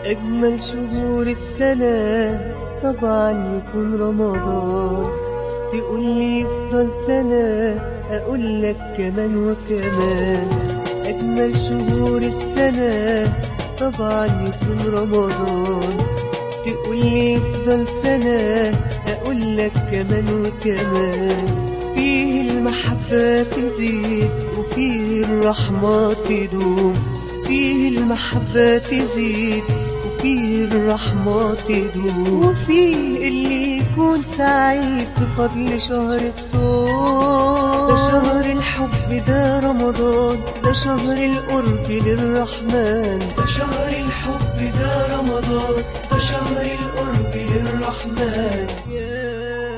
أجمل شهور السنة طبعا يكون رمضان تقول لي يفضل سنة أقول لك كمان وكمان أجمل شهور السنة طبعا يكون رمضان تقول لي يفضل سنة أقول لك كمان وكمان فيه المحبة تزيد وفيه الرحمة تدوم فيه المحبة تزيد وفيه الرحمة تدوم وفيه اللي يكون سعيد بفضل شهر الصوم ده شهر الحب ده رمضان ده شهر القرب للرحمن ده شهر الحب ده رمضان ده شهر القرب للرحمن يا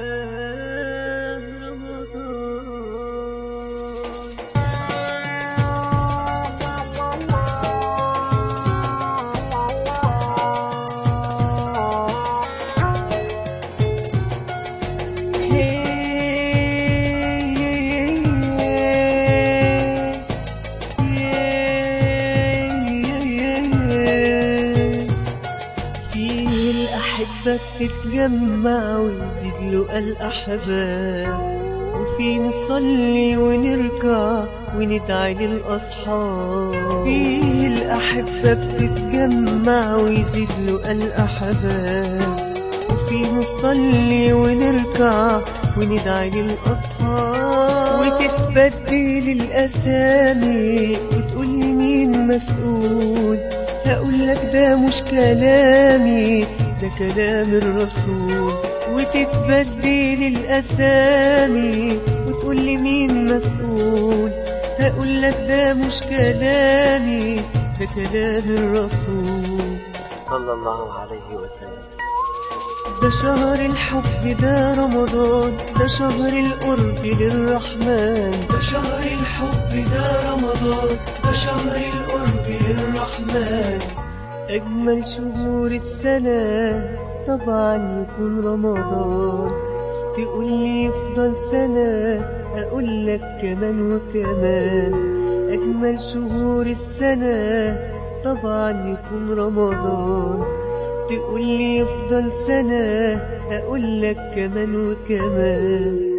رمضان فيه الأحبة بتتجمع ويزيد له الأحباب وفيه نصلي ونركع وندعي للأصحاب فيه الأحبة بتتجمع ويزيد له الأحباب وفيه نصلي ونركع وندعي للأصحاب وتتبدل الأسامي وتقول لي مين مسؤول هقول لك ده مش كلامي ده كلام الرسول وتتبدل الأسامي وتقول لي مين مسؤول هقول لك ده مش كلامي ده كلام الرسول صلى الله عليه وسلم ده شهر الحب ده رمضان ده شهر القرب للرحمن ده شهر الحب ده رمضان ده شهر القرب للرحمن أجمل شهور السنة طبعا يكون رمضان تقول لي يفضل سنة أقول لك كمان وكمان أجمل شهور السنة طبعا يكون رمضان تقول لي يفضل سنة أقول لك كمان وكمان